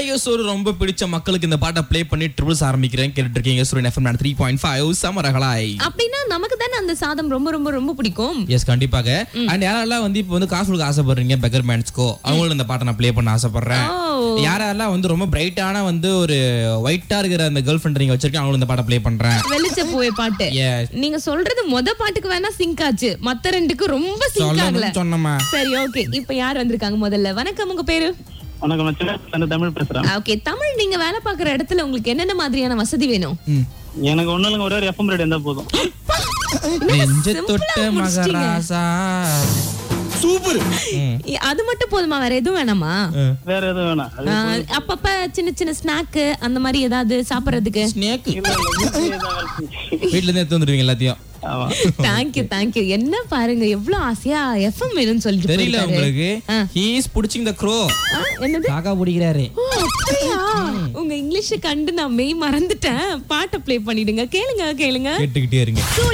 பழைய சோறு ரொம்ப பிடிச்ச மக்களுக்கு இந்த பாட்டை ப்ளே பண்ணி ட்ரிபிள்ஸ் ஆரம்பிக்கிறேன் கேட்டுட்டு இருக்கீங்க Suryan FM three point five சமரகலாய் அப்படின்னா நமக்கு தானே அந்த சாதம் ரொம்ப ரொம்ப ரொம்ப பிடிக்கும் எஸ் கண்டிப்பாக அண்ட் யாரெல்லாம் வந்து இப்போ வந்து காசு கொடுக்க ஆசைப்படுறீங்க பெக்கர் மேன்ஸ்க்கோ அவங்களும் இந்த பாட்டை நான் ப்ளே பண்ண ஆசைப்படுறேன் ஓ யாரெல்லாம் வந்து ரொம்ப பிரைட்டான வந்து ஒரு ஒயிட்டா இருக்கிற அந்த கேர்ள் ஃப்ரெண்ட் நீங்க வச்சிருக்கீங்க அவங்களும் இந்த பாட்டை ப்ளே பண்றேன் வெளிச்ச போய் பாட்டு Yes. நீங்க சொல்றது மொத பாட்டுக்கு வேணா சிங்க் ஆச்சு மத்த ரெண்டுக்கு ரொம்ப சிங்க் ஆகல சொல்லணும்னு சொன்னமா சரி ஓகே இப்ப யார் வந்திருக்காங்க முதல்ல வணக்கம் உங்க பேரு வணக்கம் நான் சின்ன வயசுல இருந்து தமிழ் பேசுறேன் ஓகே தமிழ் நீங்க வேலை பாக்குற இடத்துல உங்களுக்கு என்னென்ன மாதிரியான வசதி வேணும் ம். எனக்கு ஒண்ணு இல்லைங்க ஒரே ஒரு எஃப்எம் ரேட் இருந்தா போதும் நெஞ்ச simple தொட்ட ஆ முடிச்சிட்டீங்க. மகராசா சூப்பர் இ- அது மட்டும் போதுமா வேற எதுவும் வேணாமா வேற எதுவும் வேணாம் அது ஆ, அப்பப்ப சின்ன சின்ன ஸ்நாக்கு அந்த மாதிரி ஏதாவது சாப்பிடுறதுக்கு ஸ்னேக் இல்ல, இல்ல, வீட்லயே தான் வேலை செஞ்சு. வீட்ல இருந்து எடுத்து வந்துருவீங்க எல்லாத்தையும் ஆமா தேங்க்யூ தேங்க்யூ என்ன பாருங்க எவ்வளவு ஆசையா எஃப்எம் வேணும்னு சொல்லிட்டு தெரியல போயிருக்காரு. உங்களுக்கு ஆ. ஹீஸ் புடிச்சிங் த க்ரோ ஆ, என்னது காக்கா பிடிக்கிறாரு ஓ, அப்படியா உங்க இங்கிலீஷ் கண்டு நான் மெய் மறந்துட்டேன் பாட்டை ப்ளே பண்ணிடுங்க கேளுங்க கேளுங்க கேட்டுக்கிட்டே இருங்க